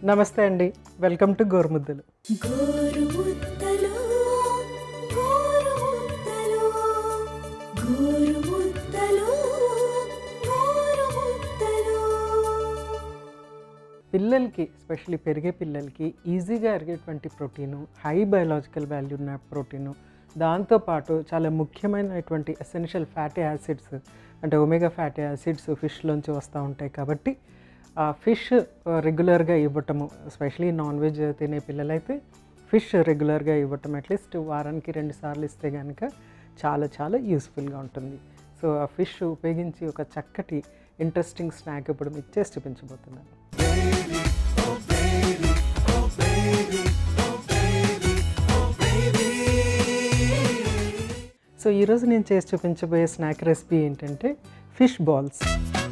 నమస్తే అండి welcome to గోరుముద్దలు గోరుముద్దలు గోరుముద్దలు గోరుముద్దలు గోరుముద్దలు పిల్లలకి ఎస్పెషల్లీ పెరిగే పిల్లలకి ఈజీగా అరిగేటువంటి ప్రోటీను హై బయలాజికల్ వాల్యూ ఉన్న ప్రోటీను దాంతోపాటు చాలా ముఖ్యమైనటువంటి ఎసెన్షియల్ ఫ్యాటీ యాసిడ్స్ అంటే ఒమేగా ఫ్యాటీ యాసిడ్స్ ఫిష్లోంచి వస్తూ ఉంటాయి కాబట్టి ఆ ఫిష్ రెగ్యులర్గా ఇవ్వటము ఎస్పెషలీ నాన్ వెజ్ తినే పిల్లలైతే ఫిష్ రెగ్యులర్గా ఇవ్వటం అట్లీస్ట్ వారానికి రెండు సార్లు ఇస్తే కనుక చాలా చాలా యూస్ఫుల్గా ఉంటుంది సో ఆ ఫిష్ ఉపయోగించి ఒక చక్కటి ఇంట్రెస్టింగ్ స్నాక్ ఇప్పుడు మీకు చేసి చూపించబోతున్నాను సో ఈరోజు నేను చేసి చూపించబోయే స్నాక్ రెసిపీ ఏంటంటే ఫిష్ బాల్స్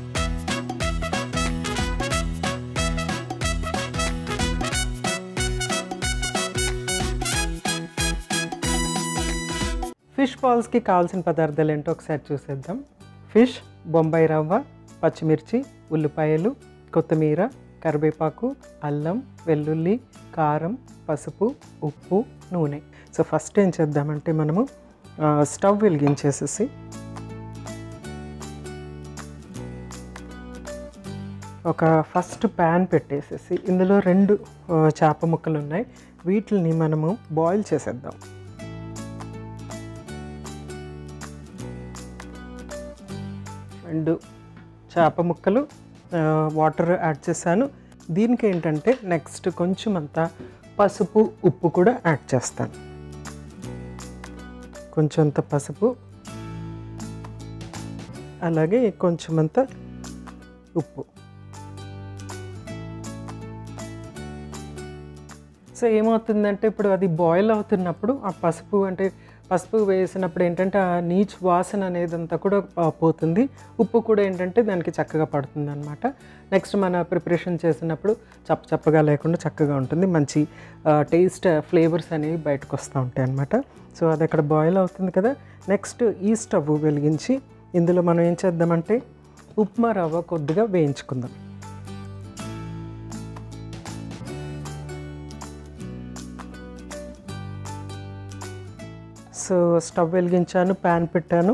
ఫిష్ బాల్స్కి కావాల్సిన పదార్థాలు ఏంటో ఒకసారి చూసేద్దాం ఫిష్ బొంబాయి రవ్వ పచ్చిమిర్చి ఉల్లిపాయలు కొత్తిమీర కరివేపాకు అల్లం వెల్లుల్లి కారం పసుపు ఉప్పు నూనె సో ఫస్ట్ ఏం చేద్దామంటే మనము ఆ, స్టవ్ వెలిగించేసేసి ఒక ఫస్ట్ ప్యాన్ పెట్టేసేసి ఇందులో రెండు ఆ, చేప ముక్కలు ఉన్నాయి వీటిని మనము బాయిల్ చేసేద్దాం రెండు చేప ముక్కలు ఆ, వాటర్ యాడ్ చేశాను దీనికి ఏంటంటే నెక్స్ట్ కొంచెం అంతా పసుపు ఉప్పు కూడా యాడ్ చేస్తాను కొంచెం అంత పసుపు అలాగే కొంచెం అంత ఉప్పు సో ఏమవుతుందంటే ఇప్పుడు అది బాయిల్ అవుతున్నప్పుడు ఆ పసుపు అంటే పసుపు వేసినప్పుడు ఏంటంటే ఆ నీచు వాసన అనేది అంతా కూడా ఆ, పోతుంది ఉప్పు కూడా ఏంటంటే దానికి చక్కగా పడుతుంది అనమాట నెక్స్ట్ మన ప్రిపరేషన్ చేసినప్పుడు చప్ప చప్పగా లేకుండా చక్కగా ఉంటుంది మంచి టేస్ట్ ఫ్లేవర్స్ అనేవి బయటకు వస్తూ ఉంటాయి అనమాట సో అది అక్కడ బాయిల్ అవుతుంది కదా నెక్స్ట్ ఈ స్టవ్ వెలిగించి ఇందులో మనం ఏం చేద్దామంటే ఉప్మా రవ్వ కొద్దిగా వేయించుకుందాం సో స్టవ్ వెలిగించాను ప్యాన్ పెట్టాను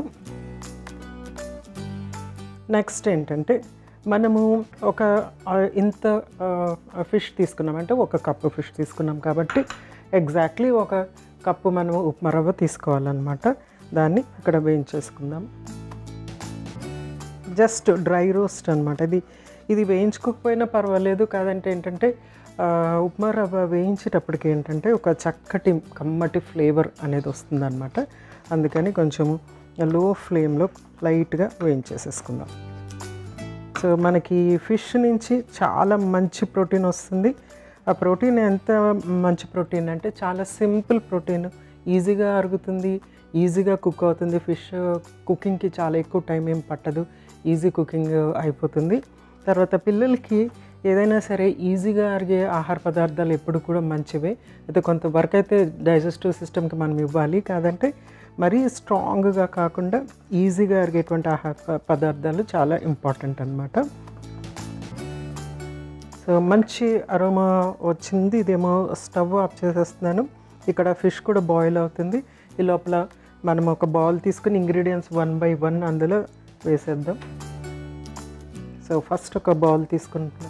నెక్స్ట్ ఏంటంటే మనము ఒక ఆ, ఇంత ఫిష్ తీసుకున్నాం అంటే ఒక కప్పు ఫిష్ తీసుకున్నాం కాబట్టి ఎగ్జాక్ట్లీ ఒక కప్పు మనము ఉప్మా రవ్వ తీసుకోవాలన్నమాట దాన్ని ఇక్కడ వేయించేసుకుందాం జస్ట్ డ్రై రోస్ట్ అనమాట ఇది ఇది వేయించుకోకపోయినా పర్వాలేదు కాదంటే ఏంటంటే ఆ, ఉప్మా రవ్వ వేయించేటప్పటికి ఏంటంటే ఒక చక్కటి కమ్మటి ఫ్లేవర్ అనేది వస్తుందన్నమాట అందుకని కొంచెము లో ఫ్లేమ్లో లైట్గా వేయించేసేసుకుందాం సో మనకి ఫిష్ నుంచి చాలా మంచి ప్రోటీన్ వస్తుంది ఆ ప్రోటీన్ ఎంత మంచి ప్రోటీన్ అంటే చాలా సింపుల్ ప్రోటీన్ ఈజీగా అరుగుతుంది ఈజీగా కుక్ అవుతుంది ఫిష్ కుకింగ్కి చాలా ఎక్కువ టైం ఏం పట్టదు ఈజీ కుకింగ్ అయిపోతుంది తర్వాత పిల్లలకి ఏదైనా సరే ఈజీగా అరిగే ఆహార పదార్థాలు ఎప్పుడు కూడా మంచివే అయితే కొంత వర్క్ అయితే డైజెస్టివ్ సిస్టమ్కి మనం ఇవ్వాలి కాదంటే మరీ స్ట్రాంగ్గా కాకుండా ఈజీగా అరిగేటువంటి ఆహార ప- పదార్థాలు చాలా ఇంపార్టెంట్ అన్నమాట సో మంచి అరోమా వచ్చింది ఇదేమో స్టవ్ ఆఫ్ చేసేస్తున్నాను ఇక్కడ ఫిష్ కూడా బాయిల్ అవుతుంది ఈ లోపల మనం ఒక బౌల్ తీసుకుని ఇంగ్రీడియంట్స్ వన్ బై వన్ అందులో వేసేద్దాం సో ఫస్ట్ ఒక బౌల్ తీసుకుంటున్నాం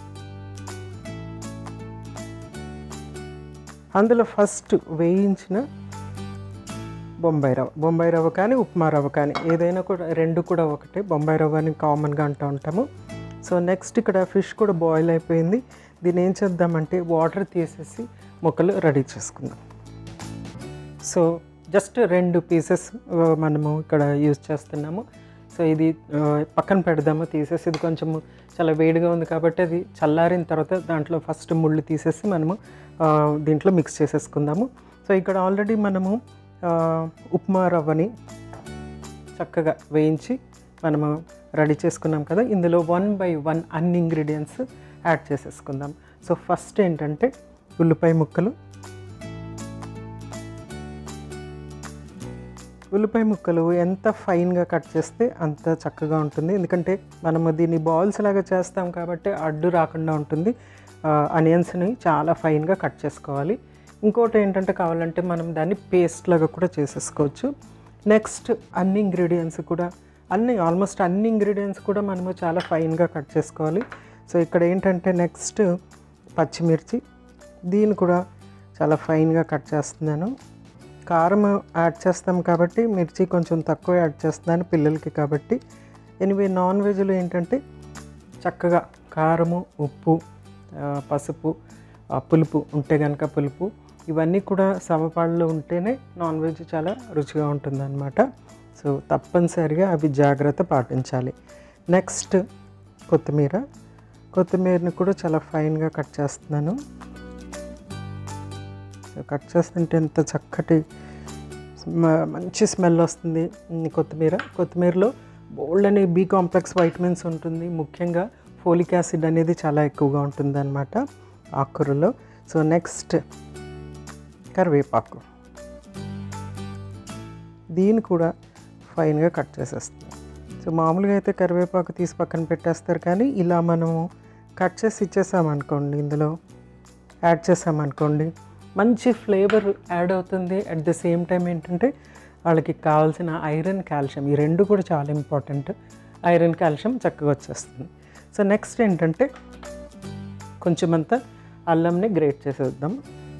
అందులో ఫస్ట్ వేయించిన బొంబాయి రవ్వ బొంబాయి రవ్వ కానీ ఉప్మా రవ్వ కానీ ఏదైనా కూడా రెండు కూడా ఒకటే బొంబాయి రవ్వ అని కామన్గా అంటూ ఉంటాము సో నెక్స్ట్ ఇక్కడ ఫిష్ కూడా బాయిల్ అయిపోయింది దీన్ని ఏం చేద్దామంటే వాటర్ తీసేసి ముక్కలు రెడీ చేసుకుందాం సో జస్ట్ రెండు పీసెస్ మనము ఇక్కడ యూజ్ చేస్తున్నాము సో ఇది ఆ, పక్కన పెడదాము తీసేసి ఇది కొంచెం చాలా వేడిగా ఉంది కాబట్టి అది చల్లారిన తర్వాత దాంట్లో ఫస్ట్ ముళ్ళు తీసేసి మనము ఆ, దీంట్లో మిక్స్ చేసేసుకుందాము సో ఇక్కడ ఆల్రెడీ మనము ఆ, ఉప్మా రవ్వని చక్కగా వేయించి మనము రెడీ చేసుకున్నాం కదా ఇందులో వన్ బై వన్ అన్ని ఇంగ్రీడియంట్స్ యాడ్ చేసేసుకుందాం సో ఫస్ట్ ఏంటంటే ఉల్లిపాయ ముక్కలు ఉల్లిపాయ ముక్కలు ఎంత ఫైన్గా కట్ చేస్తే అంత చక్కగా ఉంటుంది ఎందుకంటే మనము దీన్ని బాల్స్ లాగా చేస్తాం కాబట్టి అడ్డు రాకుండా ఉంటుంది అనియన్స్ని చాలా ఫైన్గా కట్ చేసుకోవాలి ఇంకోటి ఏంటంటే కావాలంటే మనం దాన్ని పేస్ట్ లాగా కూడా చేసేసుకోవచ్చు నెక్స్ట్ అన్ని ఇంగ్రీడియంట్స్ కూడా అన్ని ఆల్మోస్ట్ అన్ని ఇంగ్రీడియంట్స్ కూడా మనము చాలా ఫైన్గా కట్ చేసుకోవాలి సో ఇక్కడ ఏంటంటే నెక్స్ట్ పచ్చిమిర్చి దీన్ని కూడా చాలా ఫైన్గా కట్ చేస్తున్నాను కారం యాడ్ చేస్తాం కాబట్టి మిర్చి కొంచెం తక్కువ యాడ్ చేస్తున్నాను పిల్లలకి కాబట్టి ఎనివే నాన్ వెజ్లో ఏంటంటే చక్కగా కారము ఉప్పు ఆ, పసుపు ఆ, పులుపు ఉంటే కనుక పులుపు ఇవన్నీ కూడా సమపాళ్ళలో ఉంటేనే నాన్ వెజ్ చాలా రుచిగా ఉంటుందన్నమాట సో తప్పనిసరిగా అవి జాగ్రత్త పాటించాలి నెక్స్ట్ కొత్తిమీర కొత్తిమీరని కూడా చాలా ఫైన్గా కట్ చేస్తున్నాను సో కట్ చేస్తుంటే ఎంత చక్కటి స్మ- మంచి స్మెల్ వస్తుంది ఈ కొత్తిమీర కొత్తిమీరలో బోల్డ్ అనే బి కాంప్లెక్స్ వైటమిన్స్ ఉంటుంది ముఖ్యంగా ఫోలిక్ యాసిడ్ అనేది చాలా ఎక్కువగా ఉంటుంది అనమాట ఆకుకూరలో సో నెక్స్ట్ కరివేపాకు దీన్ని కూడా ఫైన్గా కట్ చేసేస్తాం సో మామూలుగా అయితే కరివేపాకు తీసి పక్కన పెట్టేస్తారు కానీ ఇలా మనము కట్ చేసి ఇచ్చేసామనుకోండి ఇందులో యాడ్ చేసామనుకోండి మంచి ఫ్లేవర్ యాడ్ అవుతుంది అట్ ద సేమ్ టైం ఏంటంటే వాళ్ళకి కావాల్సిన ఐరన్ కాల్షియం ఈ రెండు కూడా చాలా ఇంపార్టెంట్ ఐరన్ కాల్షియం చక్కగా వచ్చేస్తుంది సో నెక్స్ట్ ఏంటంటే కొంచెం అంతా అల్లంని గ్రేట్ చేసేద్దాం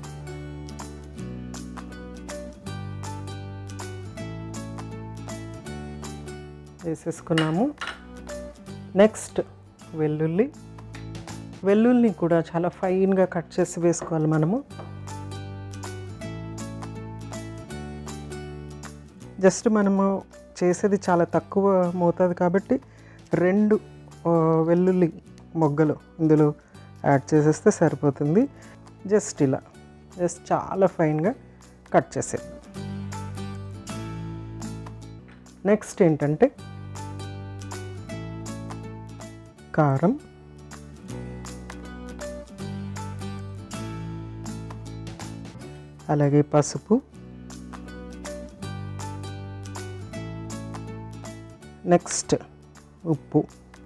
వేసేసుకున్నాము నెక్స్ట్ వెల్లుల్లి వెల్లుల్లిని కూడా చాలా ఫైన్గా కట్ చేసి వేసుకోవాలి మనము జస్ట్ మనము చేసేది చాలా తక్కువ మోతాదు కాబట్టి రెండు ఆ, వెల్లుల్లి మొగ్గలు ఇందులో యాడ్ చేసేస్తే సరిపోతుంది జస్ట్ ఇలా జస్ట్ చాలా ఫైన్గా కట్ చేసేది నెక్స్ట్ ఏంటంటే కారం అలాగే పసుపు నెక్స్ట్ ఉప్పు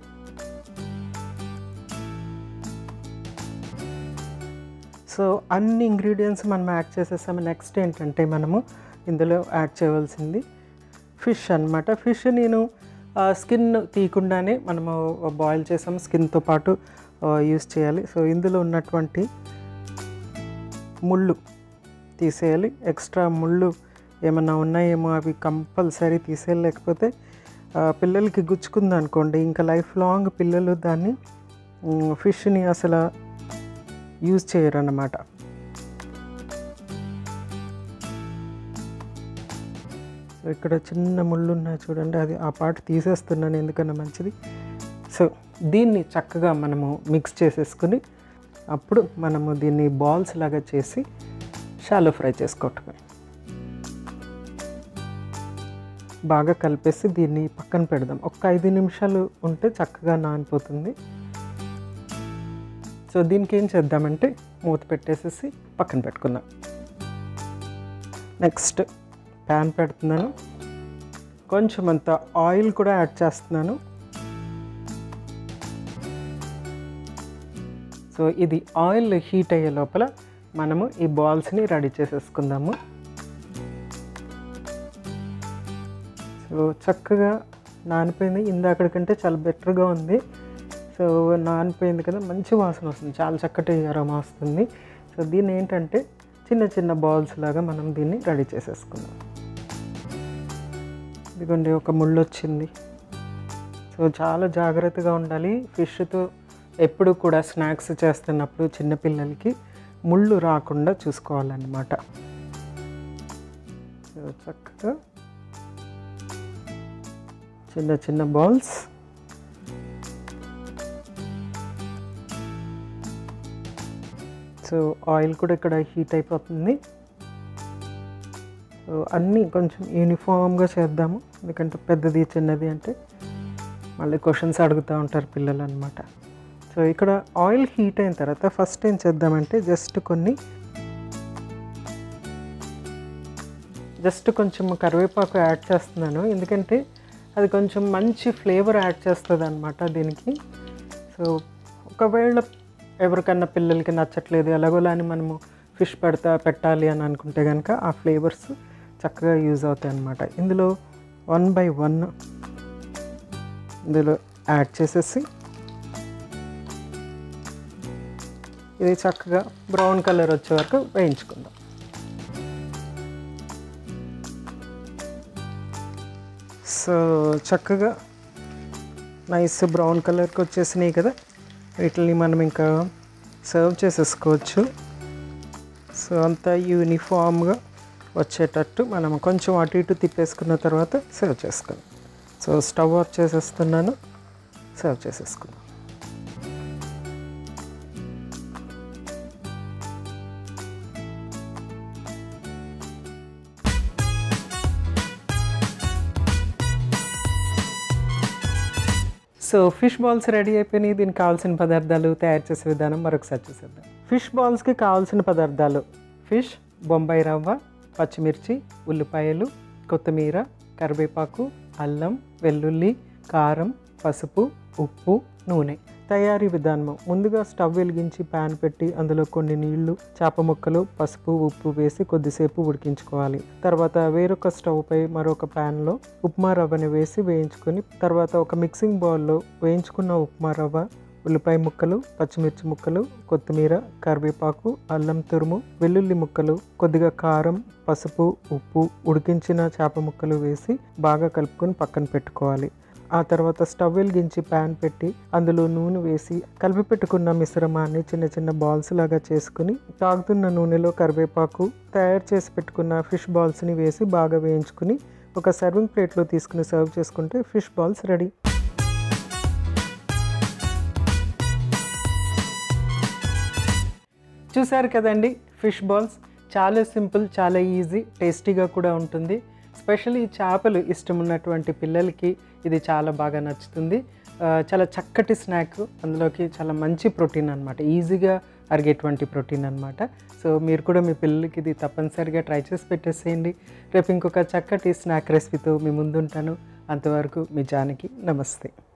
సో అన్ని ఇంగ్రీడియంట్స్ మనం యాడ్ చేసేసాము నెక్స్ట్ ఏంటంటే మనము ఇందులో యాడ్ చేయవలసింది ఫిష్ అన్నమాట ఫిష్ నేను స్కిన్ తీయకుండానే మనము బాయిల్ చేసాము స్కిన్తో పాటు యూస్ చేయాలి సో ఇందులో ఉన్నటువంటి ముళ్ళు తీసేయాలి ఎక్స్ట్రా ముళ్ళు ఏమన్నా ఉన్నాయేమో అవి కంపల్సరీ తీసేయాలి లేకపోతే ఆ, పిల్లలకి గుచ్చుకుంది అనుకోండి ఇంకా లైఫ్ లాంగ్ పిల్లలు దాన్ని ఫిష్ని అసలు యూజ్ చేయరు అన్నమాట సో ఇక్కడ చిన్న ముళ్ళు ఉన్నాయి చూడండి అది ఆ పార్ట్ తీసేస్తున్నాను ఎందుకన్నా మంచిది సో దీన్ని చక్కగా మనము మిక్స్ చేసేసుకుని అప్పుడు మనము దీన్ని బాల్స్ లాగా చేసి షాలో ఫ్రై చేసుకోవటమే బాగా కలిపేసి దీన్ని పక్కన పెడదాం ఒక ఐదు నిమిషాలు ఉంటే చక్కగా నానిపోతుంది సో దీనికి ఏం చేద్దామంటే మూత పెట్టేసేసి పక్కన పెట్టుకుందాం నెక్స్ట్ ప్యాన్ పెడుతున్నాను కొంచెం అంత ఆయిల్ కూడా యాడ్ చేస్తున్నాను సో ఇది ఆయిల్ హీట్ అయ్యే లోపల మనము ఈ బాల్స్ని రెడీ చేసేసుకుందాము సో చక్కగా నానిపోయింది ఇందాకడి కంటే చాలా బెటర్గా ఉంది సో నానిపోయింది కదా మంచి వాసన వస్తుంది చాలా చక్కటి అరోమా వస్తుంది సో దీన్ని ఏంటంటే చిన్న చిన్న బాల్స్ లాగా మనం దీన్ని రెడీ చేసేసుకుందాం ఇదిగోండి ఒక ముళ్ళు వచ్చింది సో చాలా జాగ్రత్తగా ఉండాలి ఫిష్తో ఎప్పుడు కూడా స్నాక్స్ చేస్తున్నప్పుడు చిన్నపిల్లలకి ముళ్ళు రాకుండా చూసుకోవాలన్నమాట సో చక్కగా చిన్న చిన్న బాల్స్ సో ఆయిల్ కూడా ఇక్కడ హీట్ అయిపోతుంది సో అన్నీ కొంచెం యూనిఫామ్గా చేద్దాము ఎందుకంటే పెద్దది చిన్నది అంటే మళ్ళీ క్వశ్చన్స్ అడుగుతూ ఉంటారు పిల్లలు అనమాట సో ఇక్కడ ఆయిల్ హీట్ అయిన తర్వాత ఫస్ట్ ఏం చేద్దామంటే జస్ట్ కొన్ని జస్ట్ కొంచెం కరివేపాకు యాడ్ చేస్తున్నాను ఎందుకంటే అది కొంచెం మంచి ఫ్లేవర్ యాడ్ చేస్తుంది అనమాట దీనికి సో ఒకవేళ ఎవరికన్నా పిల్లలకి నచ్చట్లేదు ఎలాగోలా అని మనము ఫిష్ పెడతా పెట్టాలి అని అనుకుంటే కనుక ఆ ఫ్లేవర్స్ చక్కగా యూజ్ అవుతాయి అన్నమాట ఇందులో వన్ బై వన్ ఇందులో యాడ్ చేసేసి ఇది చక్కగా బ్రౌన్ కలర్ వచ్చే వరకు వేయించుకుందాం సో చక్కగా నైస్ బ్రౌన్ కలర్కి వచ్చేసినాయి కదా వీటిని మనం ఇంకా సర్వ్ చేసేసుకోవచ్చు సో అంతా యూనిఫామ్గా వచ్చేటట్టు మనం కొంచెం అటు ఇటు తిప్పేసుకున్న తర్వాత సర్వ్ చేసుకుందాం సో స్టవ్ ఆఫ్ చేసేస్తున్నాను సర్వ్ చేసేసుకుందాం సో ఫిష్ బాల్స్ రెడీ అయిపోయినాయి దీనికి కావాల్సిన పదార్థాలు తయారు చేసే విధానం మరొకసారి చూసేద్దాం ఫిష్ బాల్స్కి కావాల్సిన పదార్థాలు ఫిష్ బొంబాయి రవ్వ పచ్చిమిర్చి ఉల్లిపాయలు కొత్తిమీర కరివేపాకు అల్లం వెల్లుల్లి కారం పసుపు ఉప్పు నూనె తయారీ విధానం ముందుగా స్టవ్ వెలిగించి ప్యాన్ పెట్టి అందులో కొన్ని నీళ్లు చేప ముక్కలు పసుపు ఉప్పు వేసి కొద్దిసేపు ఉడికించుకోవాలి తర్వాత వేరొక స్టవ్ పై మరొక ప్యాన్లో ఉప్మా రవ్వని వేసి వేయించుకొని తర్వాత ఒక మిక్సింగ్ బౌల్లో వేయించుకున్న ఉప్మా రవ్వ ఉల్లిపాయ ముక్కలు పచ్చిమిర్చి ముక్కలు కొత్తిమీర కరివేపాకు అల్లం తురుము వెల్లుల్లి ముక్కలు కొద్దిగా కారం పసుపు ఉప్పు ఉడికించిన చేప ముక్కలు వేసి బాగా కలుపుకొని పక్కన పెట్టుకోవాలి ఆ తర్వాత స్టవ్ వెలిగించి ప్యాన్ పెట్టి అందులో నూనె వేసి కలిపి పెట్టుకున్న మిశ్రమాన్ని చిన్న చిన్న బాల్స్ లాగా చేసుకుని తాగుతున్న నూనెలో కరివేపాకు తయారు చేసి పెట్టుకున్న ఫిష్ బాల్స్ని వేసి బాగా వేయించుకుని ఒక సర్వింగ్ ప్లేట్లో తీసుకుని సర్వ్ చేసుకుంటే ఫిష్ బాల్స్ రెడీ చూసారు కదండి ఫిష్ బాల్స్ చాలా సింపుల్ చాలా ఈజీ టేస్టీగా కూడా ఉంటుంది స్పెషల్లీ చేపలు ఇష్టం ఉన్నటువంటి పిల్లలకి ఇది చాలా బాగా నచ్చుతుంది ఆ, చాలా చక్కటి స్నాక్ అందులోకి చాలా మంచి ప్రోటీన్ అనమాట ఈజీగా అరిగేటువంటి ప్రోటీన్ అనమాట సో మీరు కూడా మీ పిల్లలకి ఇది తప్పనిసరిగా ట్రై చేసి పెట్టేసేయండి రేపు ఇంకొక చక్కటి స్నాక్ రెసిపీతో మీ ముందుంటాను అంతవరకు మీ జానకి నమస్తే